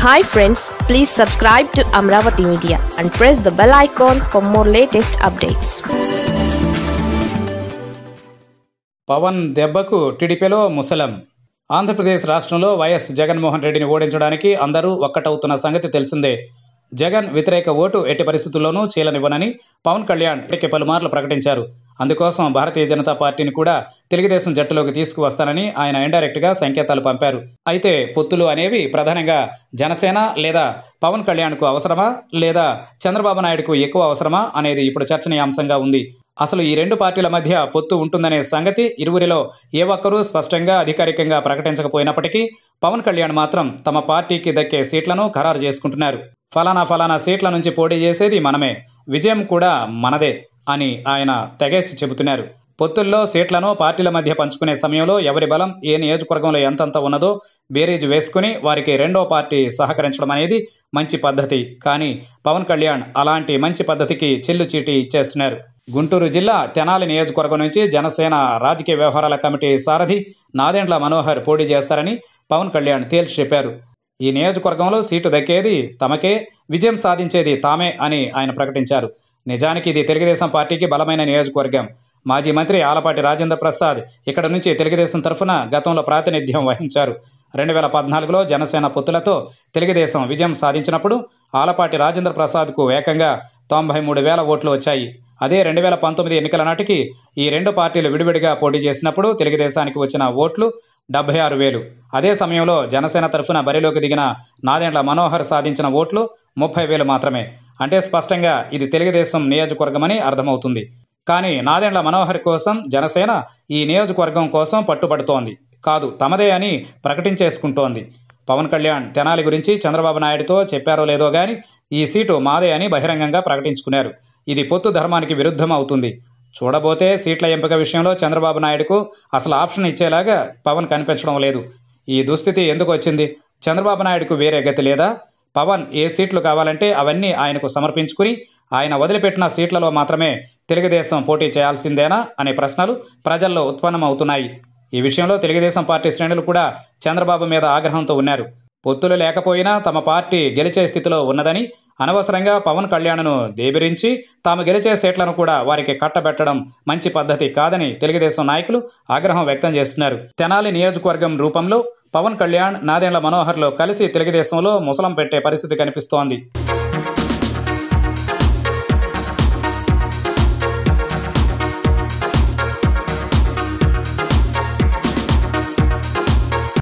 hi friends please subscribe to Amaravati media and press the bell icon for more latest updates Pawan దెబ్బకు టీడీపీలో ముసలం ఆంధ్రప్రదేశ్ రాష్ట్రంలో YS Jaganmohan రెడ్డిని ఓడించడానికి అందరూ ఒక్కటవుతున్న సంగతి తెలిసిందే జగన్ వ్యతిరేక ఓటు ఎట్టి పరిస్థితుల్లోనూ చీలనివ్వనని పవన్ కళ్యాణ్ ఇప్పటికే పలుమార్లు ప్రకటించారు అందుకోసం భారతీయ జనతా పార్టీని కూడా తెలుగుదేశం జట్టులోకి తీసుకువస్తానని ఆయన ఇండైరెక్ట్గా సంకేతాలు పంపారు అయితే పొత్తులు అనేవి ప్రధానంగా జనసేన లేదా పవన్ కళ్యాణ్కు అవసరమా లేదా చంద్రబాబు నాయుడుకు ఎక్కువ అవసరమా అనేది ఇప్పుడు చర్చనీయాంశంగా ఉంది అసలు ఈ రెండు పార్టీల మధ్య పొత్తు ఉంటుందనే సంగతి ఇరువురిలో ఏ ఒక్కరూ స్పష్టంగా అధికారికంగా ప్రకటించకపోయినప్పటికీ పవన్ కళ్యాణ్ మాత్రం తమ పార్టీకి దక్కే సీట్లను ఖరారు చేసుకుంటున్నారు ఫలానా ఫలానా సీట్ల నుంచి పోటీ చేసేది మనమే విజయం కూడా మనదే అని ఆయన తెగేసి చెబుతున్నారు పొత్తుల్లో సీట్లను పార్టీల మధ్య పంచుకునే సమయంలో ఎవరి బలం ఏ నియోజకవర్గంలో ఎంతంత ఉన్నదో బేరీజు వేసుకుని వారికి రెండో పార్టీ సహకరించడం అనేది మంచి పద్ధతి కానీ పవన్ కళ్యాణ్ అలాంటి మంచి పద్ధతికి చెల్లు చీటీ ఇచ్చేస్తున్నారు గుంటూరు జిల్లా తెనాలి నియోజకవర్గం నుంచి జనసేన రాజకీయ వ్యవహారాల కమిటీ సారథి నాదెండ్ల మనోహర్ పోటీ చేస్తారని పవన్ కళ్యాణ్ తేల్చి చెప్పారు ఈ నియోజకవర్గంలో సీటు దక్కేది తమకే విజయం సాధించేది తామే అని ఆయన ప్రకటించారు నిజానికి ఇది తెలుగుదేశం పార్టీకి బలమైన నియోజకవర్గం మాజీ మంత్రి ఆలపాటి రాజేంద్ర ప్రసాద్ ఇక్కడ నుంచి తెలుగుదేశం తరఫున గతంలో ప్రాతినిధ్యం వహించారు రెండు వేల పద్నాలుగులో జనసేన పొత్తులతో తెలుగుదేశం విజయం సాధించినప్పుడు ఆలపాటి రాజేంద్ర ప్రసాద్కు ఏకంగా తొంభై మూడు వేల ఓట్లు వచ్చాయి అదే రెండు వేల పంతొమ్మిది ఎన్నికల నాటికి ఈ రెండు పార్టీలు విడివిడిగా పోటీ చేసినప్పుడు తెలుగుదేశానికి వచ్చిన ఓట్లు డెబ్బై ఆరు వేలు అదే సమయంలో జనసేన తరఫున బరిలోకి దిగిన నాదెండ్ల మనోహర్ సాధించిన ఓట్లు ముప్పై వేలు మాత్రమే అంటే స్పష్టంగా ఇది తెలుగుదేశం నియోజకవర్గమని అర్థమవుతుంది కానీ నాదెండ్ల మనోహర్ కోసం జనసేన ఈ నియోజకవర్గం కోసం పట్టుబడుతోంది కాదు తమదే అని ప్రకటించేసుకుంటోంది పవన్ కళ్యాణ్ తెనాలి గురించి చంద్రబాబు నాయుడుతో చెప్పారో లేదో గాని ఈ సీటు మాదే అని బహిరంగంగా ప్రకటించుకున్నారు ఇది పొత్తు ధర్మానికి విరుద్ధం అవుతుంది చూడబోతే సీట్ల ఎంపిక విషయంలో చంద్రబాబు నాయుడుకు అసలు ఆప్షన్ ఇచ్చేలాగా పవన్ కనిపించడం లేదు ఈ దుస్థితి ఎందుకు వచ్చింది చంద్రబాబు నాయుడుకు వేరే గతి లేదా పవన్ ఏ సీట్లు కావాలంటే అవన్నీ ఆయనకు సమర్పించుకుని ఆయన వదిలిపెట్టిన సీట్లలో మాత్రమే తెలుగుదేశం పోటీ చేయాల్సిందేనా అనే ప్రశ్నలు ప్రజల్లో ఉత్పన్నమవుతున్నాయి ఈ విషయంలో తెలుగుదేశం పార్టీ శ్రేణులు కూడా చంద్రబాబు మీద ఆగ్రహంతో ఉన్నారు పొత్తులు లేకపోయినా తమ పార్టీ గెలిచే స్థితిలో ఉన్నదని అనవసరంగా పవన్ కళ్యాణ్ను దేబిరించి తాము గెలిచే సీట్లను కూడా వారికి కట్టబెట్టడం మంచి పద్ధతి కాదని తెలుగుదేశం నాయకులు ఆగ్రహం వ్యక్తం చేస్తున్నారు తెనాలి నియోజకవర్గం రూపంలో పవన్ కళ్యాణ్ నాదెండ్ల మనోహర్లు కలిసి తెలుగుదేశంలో ముసలం పెట్టే పరిస్థితి కనిపిస్తోంది